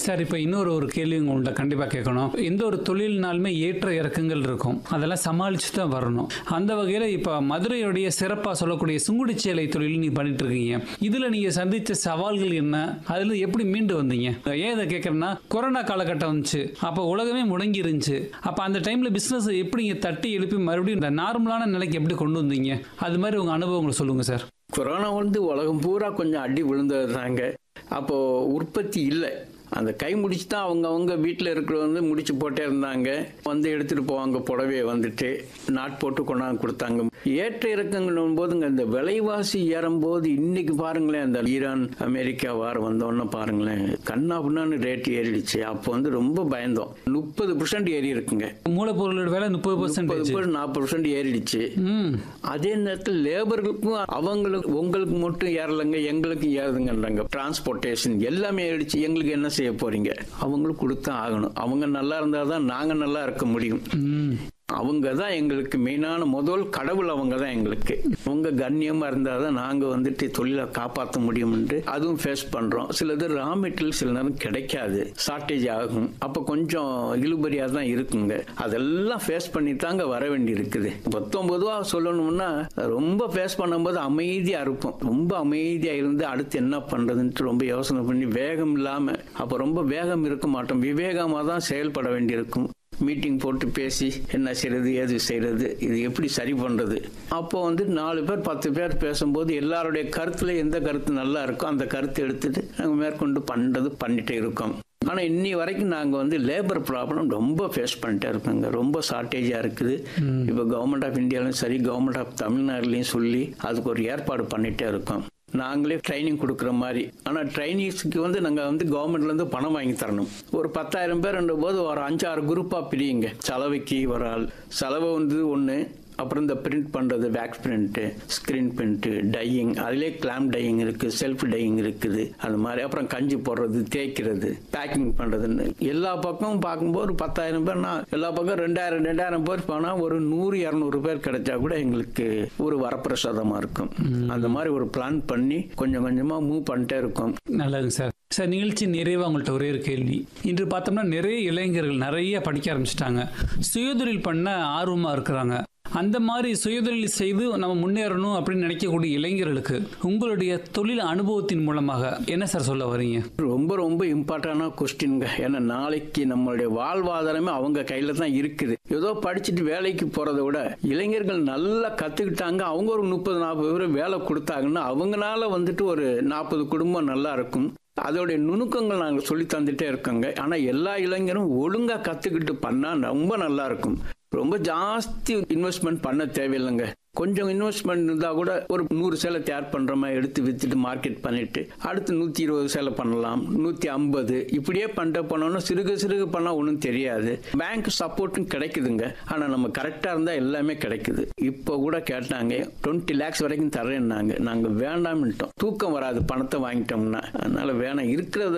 sir இப்போ இன்னொரு ஒரு கேள்வி உங்கள்கிட்ட கண்டிப்பாக கேட்கணும் எந்த ஒரு தொழில்னாலுமே ஏற்ற இறக்கங்கள் இருக்கும் அதெல்லாம் சமாளித்து தான் வரணும் அந்த வகையில் இப்போ மதுரையுடைய சிறப்பாக சொல்லக்கூடிய சுங்குடி சேலை தொழில் நீங்கள் பண்ணிட்டு இருக்கீங்க இதில் நீங்கள் சந்தித்த சவால்கள் என்ன அதில் எப்படி மீண்டு வந்தீங்க ஏன் இதை கேட்குறேன்னா கொரோனா காலகட்டம் வந்துச்சு அப்போ உலகமே முடங்கி இருந்துச்சு அப்போ அந்த டைமில் பிஸ்னஸ் எப்படி இங்கே தட்டி எழுப்பி மறுபடியும் இந்த நார்மலான நிலைக்கு எப்படி கொண்டு வந்தீங்க அது மாதிரி உங்கள் அனுபவங்களை சொல்லுங்கள் சார் கொரோனா வந்து உலகம் பூரா கொஞ்சம் அடி விழுந்தது தாங்க அப்போ உற்பத்தி இல்லை அந்த கை முடிச்சு தான் அவங்க அவங்க வீட்டில் இருக்கிற வந்து முடிச்சு போட்டே இருந்தாங்க வந்து எடுத்துட்டு போவாங்க புடவைய வந்துட்டு நாட் போட்டு கொண்டாந்து கொடுத்தாங்க ஏற்ற இறக்கங்கள் போதுங்க இந்த விலைவாசி ஏறும்போது இன்னைக்கு பாருங்களேன் அந்த ஈரான் அமெரிக்கா வார் வந்தோன்னு பாருங்களேன் கண்ணா பின்னான்னு ரேட் ஏறிடுச்சு அப்போ வந்து ரொம்ப பயந்தோம் முப்பது பர்சன்ட் ஏறி இருக்குங்க மூலப்பொருளோட விலை முப்பது பர்சன்டேஜ் முப்பது நாற்பது பர்சன்ட் ஏறிடுச்சு ம் அதே நேரத்தில் லேபர்களுக்கும் அவங்களுக்கு உங்களுக்கு மட்டும் ஏறலைங்க எங்களுக்கும் ஏறுதுங்கன்றாங்க டிரான்ஸ்போர்ட்டேஷன் எல்லாமே ஏறிடுச்சு எங்களுக்கு என்ன செய்ய போறீங்க அவங்களுக்கு கொடுத்தா ஆகணும் அவங்க நல்லா இருந்தால் தான் நாங்கள் நல்லா இருக்க முடியும் ம் அவங்க தான் எங்களுக்கு மெயினான முதல் கடவுள் அவங்க தான் எங்களுக்கு அவங்க கண்ணியமாக இருந்தால் தான் நாங்கள் வந்துட்டு தொழிலை காப்பாற்ற முடியும்ன்ட்டு அதுவும் ஃபேஸ் பண்ணுறோம் சிலது ரா மெட்டீரியல் சில நேரம் கிடைக்காது ஷார்ட்டேஜ் ஆகும் அப்போ கொஞ்சம் இழுபறியாக தான் இருக்குங்க அதெல்லாம் ஃபேஸ் பண்ணி தாங்க வர வேண்டி இருக்குது மொத்தம் பொதுவாக சொல்லணும்னா ரொம்ப ஃபேஸ் பண்ணும்போது அமைதியாக இருப்போம் ரொம்ப அமைதியாக இருந்து அடுத்து என்ன பண்ணுறதுன்ட்டு ரொம்ப யோசனை பண்ணி வேகம் இல்லாமல் அப்போ ரொம்ப வேகம் இருக்க மாட்டோம் விவேகமாக தான் செயல்பட வேண்டியிருக்கும் மீட்டிங் போட்டு பேசி என்ன செய்யறது ஏது செய்யறது இது எப்படி சரி பண்றது அப்போ வந்து நாலு பேர் பத்து பேர் பேசும்போது எல்லாருடைய கருத்துல எந்த கருத்து நல்லா இருக்கோ அந்த கருத்தை எடுத்துட்டு நாங்கள் மேற்கொண்டு பண்றது பண்ணிட்டே இருக்கோம் ஆனா இன்னி வரைக்கும் நாங்க வந்து லேபர் ப்ராப்ளம் ரொம்ப ஃபேஸ் பண்ணிட்டே இருக்கோங்க ரொம்ப ஷார்ட்டேஜா இருக்குது இப்போ கவர்மெண்ட் ஆஃப் இந்தியாலையும் சரி கவர்மெண்ட் ஆஃப் தமிழ்நாடுலையும் சொல்லி அதுக்கு ஒரு ஏற்பாடு பண்ணிட்டே இருக்கோம் நாங்களே ட்ரைனிங் கொடுக்குற மாதிரி ஆனால் ட்ரைனிங்ஸ்க்கு வந்து நாங்கள் வந்து கவர்மெண்ட்லேருந்து பணம் வாங்கி தரணும் ஒரு பத்தாயிரம் பேர் போது ஒரு அஞ்சாறு குரூப்பாக பிரியுங்க செலவுக்கு ஒரு ஆள் செலவு வந்து ஒன்று அப்புறம் இந்த பிரிண்ட் பண்ணுறது wax print screen print dyeing அதிலே கிளாம் டையிங் இருக்குது செல்ஃப் டையிங் இருக்குது அது மாதிரி அப்புறம் கஞ்சி போடுறது தேய்க்கிறது பேக்கிங் பண்ணுறதுன்னு எல்லா பக்கமும் பார்க்கும்போது ஒரு பத்தாயிரம் பேர்னா எல்லா பக்கம் ரெண்டாயிரம் ரெண்டாயிரம் பேர் போனால் ஒரு நூறு இரநூறு பேர் கிடைச்சா கூட எங்களுக்கு ஒரு வரப்பிரசாதமாக இருக்கும் அந்த மாதிரி ஒரு பிளான் பண்ணி கொஞ்சம் கொஞ்சமாக மூவ் பண்ணிட்டே இருக்கோம் நல்லதுங்க சார் சார் நிகழ்ச்சி நிறைவாக உங்கள்கிட்ட ஒரே ஒரு கேள்வி இன்று பார்த்தோம்னா நிறைய இளைஞர்கள் நிறைய படிக்க ஆரம்பிச்சிட்டாங்க சுயதொழில் பண்ண ஆர்வமாக இருக்கிறாங்க அந்த மாதிரி சுயதொழில் செய்து நம்ம முன்னேறணும் அப்படின்னு நினைக்கக்கூடிய இளைஞர்களுக்கு உங்களுடைய தொழில் அனுபவத்தின் மூலமாக என்ன சார் சொல்ல வரீங்க ரொம்ப ரொம்ப இம்பார்ட்டண்டான கொஸ்டின்ங்க ஏன்னா நாளைக்கு நம்மளுடைய வாழ்வாதாரமே அவங்க கையில தான் இருக்குது ஏதோ படிச்சுட்டு வேலைக்கு போறதை விட இளைஞர்கள் நல்லா கத்துக்கிட்டாங்க அவங்க ஒரு முப்பது நாற்பது பேர் வேலை கொடுத்தாங்கன்னா அவங்களால வந்துட்டு ஒரு நாற்பது குடும்பம் நல்லா இருக்கும் அதோடைய நுணுக்கங்கள் நாங்கள் சொல்லி தந்துட்டே இருக்கோங்க ஆனால் எல்லா இளைஞரும் ஒழுங்காக கற்றுக்கிட்டு பண்ணால் ரொம்ப நல்லா இருக்கும் ரொம்ப ஜாஸ்தி இன்வெஸ்ட்மெண்ட் பண்ண தேவையில்லைங்க கொஞ்சம் இன்வெஸ்ட்மெண்ட் இருந்தால் கூட ஒரு நூறு சேலை தயார் பண்ணுற மாதிரி எடுத்து விற்றுட்டு மார்க்கெட் பண்ணிட்டு அடுத்து நூற்றி இருபது சேலை பண்ணலாம் நூற்றி ஐம்பது இப்படியே பண்ணிட்டு போனோம்னா சிறுக சிறுக பண்ணால் ஒன்றும் தெரியாது பேங்க் சப்போர்ட்டும் கிடைக்குதுங்க ஆனால் நம்ம கரெக்டாக இருந்தால் எல்லாமே கிடைக்குது இப்போ கூட கேட்டாங்க டுவெண்ட்டி லேக்ஸ் வரைக்கும் தரேன்னாங்க நாங்கள் வேண்டாம்னுட்டோம் தூக்கம் வராது பணத்தை வாங்கிட்டோம்னா அதனால வேணாம் இருக்கிறத